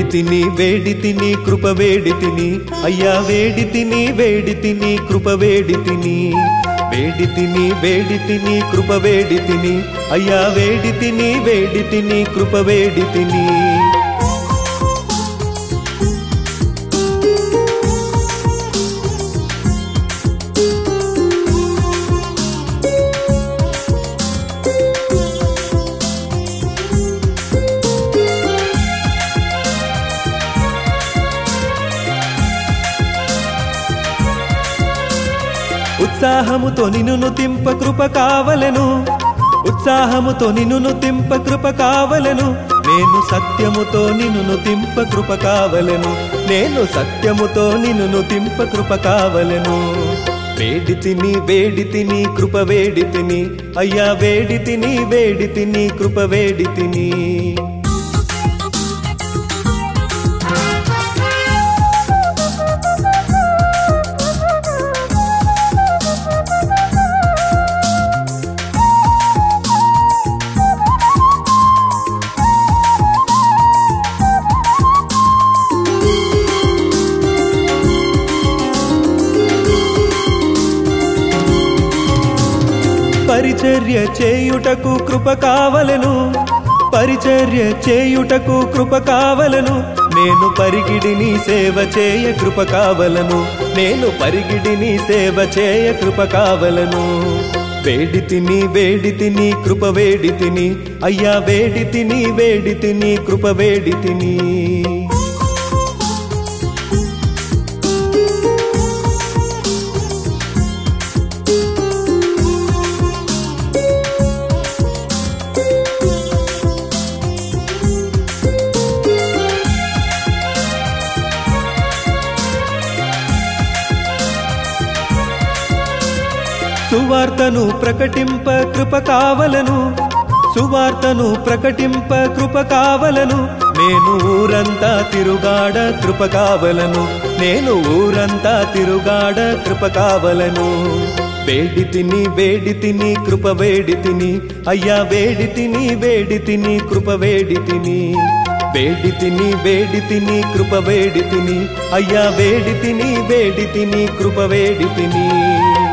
తిని వేడి తిని కృప వేడి తిని అయ్యా వేడి తిని వేడి తిని కృప వేడి తిని వేడి తిని వేడి తిని కృప వేడి తిని అయ్యా వేడి తిని వేడి తిని కృప వేడి తిని ఉత్సాహముతో నిన్ను తింప కృప కావలెను ఉత్సాహముతో నిన్ను తింప కృప కావలెను నేను సత్యముతో నిన్ను తింప కృప కావలెను నేను సత్యముతో నిన్ను తింప కృప కావలెను వేడి తిని వేడి తిని కృప వేడి తిని అయ్యా వేడి తిని వేడి తిని కృప వేడి తిని పరిచర్య చేయుటకు కృప కావలెను పరిచర్య చేయుటకు కృప కావలను నేను పరిగిడిని సేవ చేయ కృప కావలను నేను పరిగిడిని సేవ చేయ కృప కావలను వేడి తిని వేడి తిని కృప వేడి తిని అయ్యా వేడి తిని వేడి తిని కృప వేడి తిని సువార్తను ప్రకటింప కృప కావలను సువార్తను ప్రకటింప కృప కావలను నేను ఊరంతా తిరుగాడ కృప కావలను నేను ఊరంతా తిరుగాడ కృప కావలను వేడి తిని వేడి తిని కృప వేడి తిని అయ్యా వేడి తిని వేడి తిని కృప వేడి తిని వేడి తిని వేడి తిని కృప వేడి తిని అయ్యా వేడి తిని వేడి తిని కృప వేడి తిని